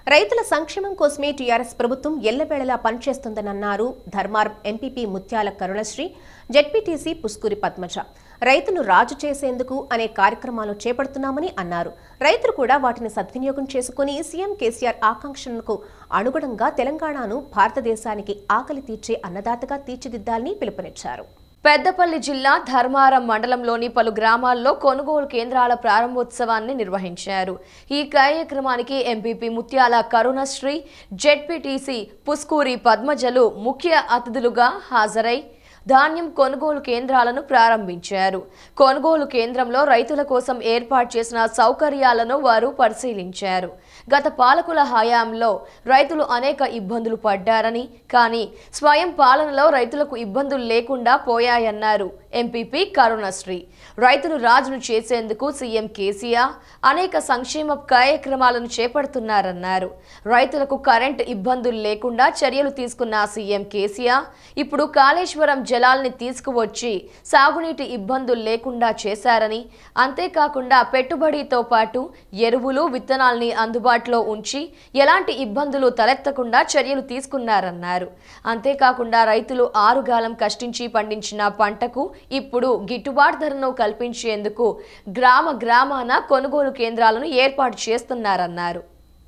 రైతుల సంక్షేమం కోసమే టీఆర్ఎస్ ప్రభుత్వం ఎల్లవేళలా పనిచేస్తుందనన్నారు ధర్మారం ఎంపీపీ ముత్యాల కరుణశ్రీ జెడ్పీటీసీ పుస్కూరి పద్మజ రైతును రాజు చేసేందుకు అనే కార్యక్రమాలు చేపడుతున్నామని అన్నారు రైతులు కూడా వాటిని సద్వినియోగం చేసుకుని సీఎం కేసీఆర్ ఆకాంక్షలకు అనుగుణంగా తెలంగాణను భారతదేశానికి ఆకలి తీర్చే అన్నదాతగా తీర్చిదిద్దాలని పిలుపునిచ్చారు పెద్దపల్లి జిల్లా ధర్మారం మండలంలోని పలు గ్రామాల్లో కొనుగోలు కేంద్రాల ప్రారంభోత్సవాన్ని నిర్వహించారు ఈ కార్యక్రమానికి ఎంపీపీ ముత్యాల కరుణశ్రీ జెడ్పీటీసీ పుస్కూరి పద్మజలు ముఖ్య అతిథులుగా హాజరై ధాన్యం కొనుగోలు కేంద్రాలను ప్రారంభించారు కొనుగోలు కేంద్రంలో రైతుల కోసం ఏర్పాటు చేసిన సౌకర్యాలను వారు పరిశీలించారు గత పాలకుల హయాంలో రైతులు అనేక ఇబ్బందులు పడ్డారని కానీ స్వయం పాలనలో రైతులకు ఇబ్బందులు లేకుండా పోయాయన్నారు ఎంపీపీ కరుణశ్రీ రైతును రాజును చేసేందుకు సీఎం కేసీఆర్ అనేక సంక్షేమ కార్యక్రమాలను చేపడుతున్నారన్నారు రైతులకు కరెంట్ ఇబ్బందులు లేకుండా చర్యలు తీసుకున్న సీఎం కేసీఆర్ ఇప్పుడు కాళేశ్వరం జలాల్ని తీసుకువచ్చి సాగునీటి ఇబ్బందులు లేకుండా చేశారని అంతేకాకుండా పెట్టుబడితో పాటు ఎరువులు విత్తనాల్ని అందుబాటులో ఉంచి ఎలాంటి ఇబ్బందులు తలెత్తకుండా చర్యలు తీసుకున్నారన్నారు అంతేకాకుండా రైతులు ఆరుగాలం కష్టించి పండించిన పంటకు ఇప్పుడు గిట్టుబాటు ధరను కల్పించేందుకు గ్రామ గ్రామాన కొనుగోలు కేంద్రాలను ఏర్పాటు చేస్తున్నారన్నారు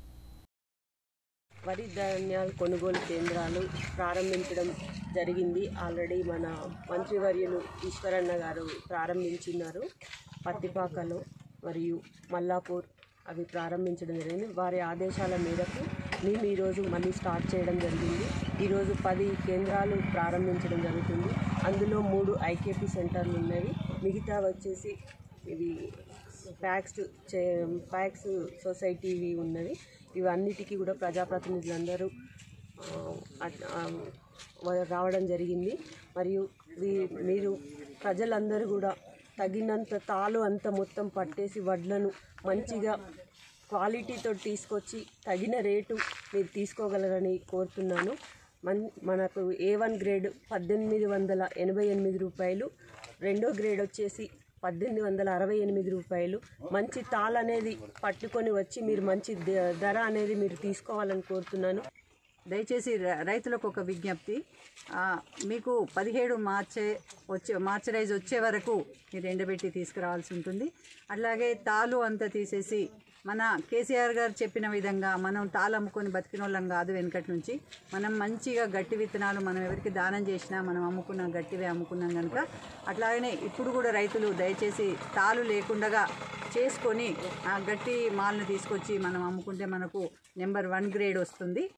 వరి ధాన్యాల కొనుగోలు కేంద్రాలు ప్రారంభించడం జరిగింది ఆల్రెడీ మన మంత్రివర్యులు ఈశ్వరన్న గారు ప్రారంభించినారు పత్తిపాకలో మరియు మల్లాపూర్ అవి ప్రారంభించడం జరిగింది వారి ఆదేశాల మేరకు మేము ఈరోజు మళ్ళీ స్టార్ట్ చేయడం జరిగింది ఈరోజు పది కేంద్రాలు ప్రారంభించడం జరుగుతుంది అందులో మూడు ఐకేపీ సెంటర్లు ఉన్నవి మిగతా వచ్చేసి ఇవి ప్యాక్స్ చే ప్యాక్స్ సొసైటీవి ఉన్నవి ఇవన్నిటికీ కూడా ప్రజాప్రతినిధులందరూ ఆ, అట్- ఆ, వ- రావడం జరిగింది మరియు వీ- మీరు ప్రజలందరూ కూడా తగినంత తాలు అంత మొత్తం పట్టేసి వడ్లను మంచిగా క్వాలిటీతో తీసుకొచ్చి తగిన రేటు మీరు తీసుకోగలరని కోరుతున్నాను మన్ మనకు ఏ వన్ గ్రేడ్ పద్దెనిమిది వందల ఎనభై ఎనిమిది రూపాయలు రెండో గ్రేడ్ వచ్చేసి పద్దెనిమిది వందల అరవై ఎనిమిది రూపాయలు మంచి తాళ్ అనేది పట్టుకొని వచ్చి మీరు మంచి ద- ధర అనేది మీరు తీసుకోవాలని కోరుతున్నాను దయచేసి ర- రైతులకు ఒక విజ్ఞప్తి ఆ, మీకు పదిహేడు మార్చే వచ్చే మార్చరైజ్ వచ్చే వరకు మీరు ఎండబెట్టి తీసుకురావాల్సి ఉంటుంది అట్లాగే తాలు అంతా తీసేసి మన కేసీఆర్ గారు చెప్పిన విధంగా మనం తాలు అమ్ముకొని బతికిన వాళ్ళం కాదు వెనకటి నుంచి మనం మంచిగా గట్టి విత్తనాలు మనం ఎవరికి దానం చేసినా మనం అమ్ముకున్నాం గట్టివే అమ్ముకున్నాం కనుక అట్లాగనే ఇప్పుడు కూడా రైతులు దయచేసి తాలు లేకుండా చేసుకొని ఆ గట్టి మాల్ని తీసుకొచ్చి మనం అమ్ముకుంటే మనకు నెంబర్ వన్ గ్రేడ్ వస్తుంది